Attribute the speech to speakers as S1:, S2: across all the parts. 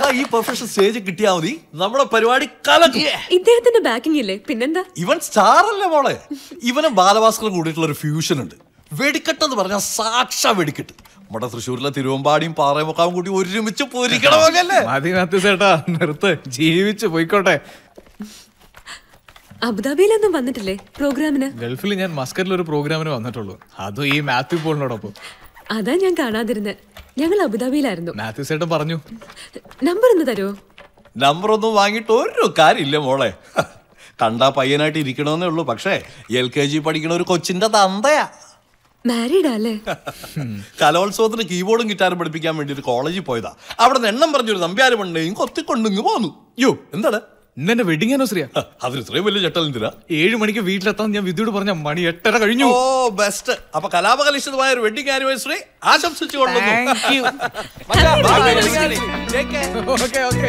S1: എടാ ഈ perfection stage കിട്ടിയാ മതി നമ്മുടെ പരിപാടി കലക്കി
S2: ഇദ്ദേഹത്തിന്റെ ബാക്കിംഗ് ഇല്ലേ പിന്നെന്താ
S1: ഇവൻ സ്റ്റാർ അല്ലേ മോളെ ഇവനും ബാലഭാസ്കറും കൂടിയിട്ടുള്ള ഒരു ഫ്യൂഷൻ ഉണ്ട് വെടിക്കെട്ട് എന്ന് പറഞ്ഞാൽ സാക്ഷാ വെടിക്കെട്ട് നമ്മുടെ തൃശ്ശൂരിലെ തിരുവമ്പാടിയും പാറയമുക്കാവും കൂടി ഒരുമിച്ച് പൊരിക്കണമല്ലേ
S3: മതി മാത്യു ചേട്ടാ നിർത്ത് ജീവിച്ച് പോയിക്കോട്ടെ
S2: അബുദാബിയിലൊന്നും വന്നിട്ടില്ലേ പ്രോഗ്രാമിന്
S3: ഗൾഫിൽ ഞാൻ മസ്കറ്റിൽ ഒരു പ്രോഗ്രാമിന് വന്നിട്ടുള്ളൂ അതും ഈ മാത്യു പോളിനോടൊപ്പം
S2: അതാ ഞാൻ കാണാതിരുന്നത് ഞങ്ങൾ അബുദാബിയിലായിരുന്നു
S3: മാത്യു ചേട്ടൻ പറഞ്ഞു
S2: നമ്പർ ഒന്ന് തരുമോ
S1: നമ്പർ ഒന്നും വാങ്ങിയിട്ട് ഒരു കാര്യമില്ല മോളെ കണ്ടാ പയ്യനായിട്ട് ഇരിക്കണമെന്നേ ഉള്ളൂ പക്ഷേ എൽ കെ ജി പഠിക്കണ ഒരു കൊച്ചിന്റെ തന്തയാ
S2: മാരീഡാ അല്ലേ
S1: കലോത്സവത്തിന് കീബോർഡും ഗിറ്റാറും പഠിപ്പിക്കാൻ വേണ്ടി ഒരു കോളേജിൽ പോയതാ അവിടെ നിന്ന് എണ്ണം പറഞ്ഞൊരു നമ്പ്യാരും പണ്ടേയും കൊത്തിക്കൊണ്ട് ഇങ്ങ് പോന്നു യോ എന്താണ്
S3: ഇന്നെന്റെ വെഡിങ് ആനിവേഴ്സറിയാ
S1: അതിന് ഇത്രയും വലിയ ചട്ടൽ എന്തിനാ
S3: ഏഴ് മണിക്ക് വീട്ടിലെത്താൻ ഞാൻ വിദ്യയോട് പറഞ്ഞ മണി എട്ടര കഴിഞ്ഞു
S1: ഓ ബെസ്റ്റ് അപ്പൊ കലാപകലുഷിതമായ ഒരു വെഡിങ് ആനിവേഴ്സറി ആശംസിച്ചു കൊള്ളുന്നു
S3: Thank you.
S1: മച്ചാ, bye bye. Take care.
S3: Okay okay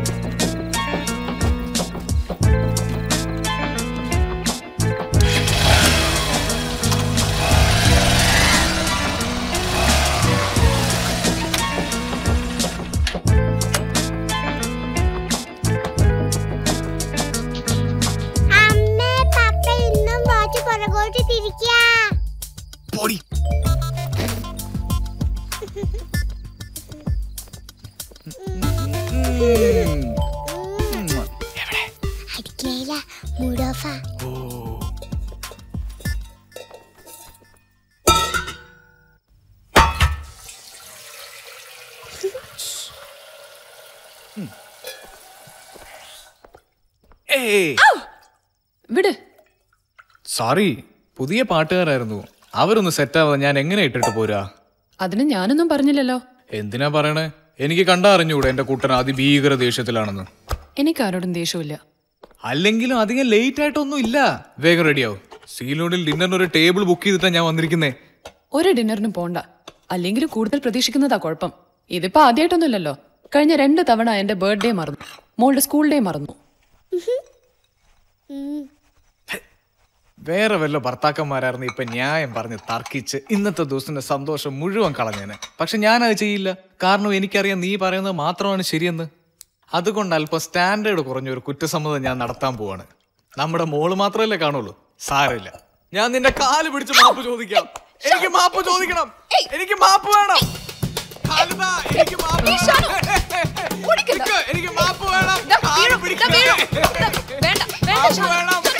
S4: അമ്മേ പപ്പ ഇന്നും വാച്ച് പുറകോട്ട് തിരിക്കാ
S3: പൊടി
S4: അടുക്കളയില മൂഡോഫ
S3: ഏയ്
S5: വിട്
S3: സോറി പുതിയ പാട്ടുകാരായിരുന്നു അവരൊന്ന് സെറ്റാവാതെ ഞാൻ എങ്ങനെ ഇട്ടിട്ട് പോരാ
S5: അതിന് ഞാനൊന്നും പറഞ്ഞില്ലല്ലോ
S3: എന്തിനാ പറയണേ എനിക്ക് കണ്ടാ അറിഞ്ഞൂടെ എന്റെ കൂട്ടൻ അതിഭീകര ദേഷ്യത്തിലാണെന്ന്
S5: എനിക്ക് ആരോടും ദേഷ്യമില്ല
S3: അല്ലെങ്കിലും അധികം ലേറ്റ് ആയിട്ടൊന്നും ഇല്ല വേഗം റെഡിയാവും സീലോണിൽ ഡിന്നറിന് ഒരു ടേബിൾ ബുക്ക് ചെയ്തിട്ടാ ഞാൻ വന്നിരിക്കുന്നേ
S5: ഒരു ഡിന്നറിനും പോണ്ട അല്ലെങ്കിൽ കൂടുതൽ പ്രതീക്ഷിക്കുന്നതാ കുഴപ്പം ഇതിപ്പോ ആദ്യമായിട്ടൊന്നുമില്ലല്ലോ കഴിഞ്ഞ രണ്ട് തവണ എന്റെ ബർത്ത്ഡേ മറന്നു മോളുടെ സ്കൂൾ ഡേ മറന്നു
S3: വേറെ വല്ല ഭർത്താക്കന്മാരായിരുന്നു ഇപ്പൊ ന്യായം പറഞ്ഞ് തർക്കിച്ച് ഇന്നത്തെ ദിവസത്തിന്റെ സന്തോഷം മുഴുവൻ കളഞ്ഞേനെ പക്ഷെ ഞാനത് ചെയ്യില്ല കാരണം എനിക്കറിയാം നീ പറയുന്നത് മാത്രമാണ് ശരിയെന്ന് അതുകൊണ്ട് അല്പം സ്റ്റാൻഡേർഡ് കുറഞ്ഞ ഒരു കുറ്റസമ്മതം ഞാൻ നടത്താൻ പോവാണ് നമ്മുടെ മോള് മാത്രമല്ലേ കാണുള്ളൂ സാരമില്ല ഞാൻ നിന്റെ കാല് പിടിച്ച് മാപ്പ് ചോദിക്കാം എനിക്ക് മാപ്പ് ചോദിക്കണം എനിക്ക് മാപ്പ് വേണം കാലുതാ, എനിക്ക് മാപ്പ് വേണം. നിക്ക്, എനിക്ക് മാപ്പ് വേണം കാല് പിടിക്കല്ലേ? മാപ്പ് വേണം